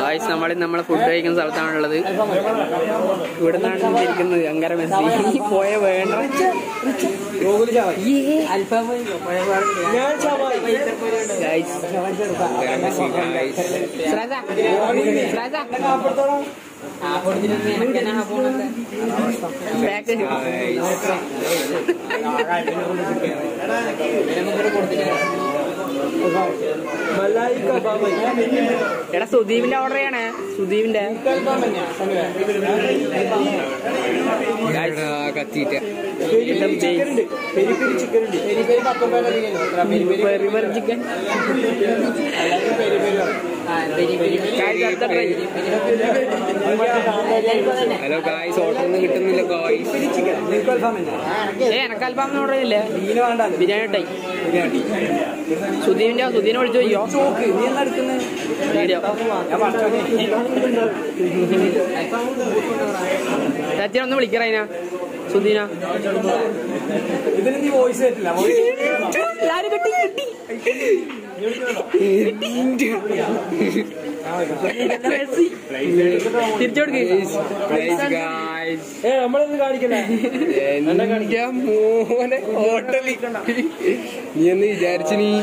Guys നമ്മൾ നമ്മളെ food കഴിക്കുന്ന സ്ഥലത്താണുള്ളത് ഇവിടെ നിന്നാണ് ഇരിക്കുന്നത് അങ്കര മെസ്സി പോയ വേണ്ട ഗായ്സ് ശ്രദ്ധ ശ്രദ്ധ ബാക്ക് എടാ സുദീപിന്റെ ഓർഡർ ചെയ്യണേ സുദീപിന്റെ കത്തിയിട്ട് peri peri chicken hello guys order ഒന്നും കിട്ടുന്നില്ല ഗായ്സ് ഏ എനക്ക് അൽഫാം ഓർഡർ ചെയ്യില്ലേ ബിരിയാണി ഇട്ടായി സുദീപിന്റെ സുദീനെ വിളിച്ചു പോയോ വീഡിയോ സത്യം ഒന്ന് വിളിക്കറ അതിനാ സുദീന ഇതിന് നീ വോയിസ് കേട്ടില്ല എല്ലാരും കിട്ടി കിട്ടി മെസ്സി. തിരിച്ചു കൊടുക്ക് ഗായ്സ് ഏ നമ്മളൊന്നും കാണിക്കണേ എന്റെ മോനെ ഹോട്ടലിൽ നീ എന്ന് വിചാരിച്ചു നീ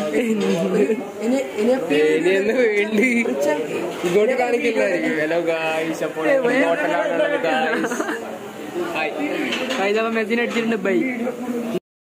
ഇനി എന്ന് വേണ്ടി ഇങ്ങോട്ട് കാണിക്കില്ലായിരിക്കും ഹലോ ഗായ്സ് അപ്പോൾ ഹോട്ടലാണ് ഗായ്സ് ഹായ് മെസ്സിനെ അടിച്ചിട്ടുണ്ട് ബൈ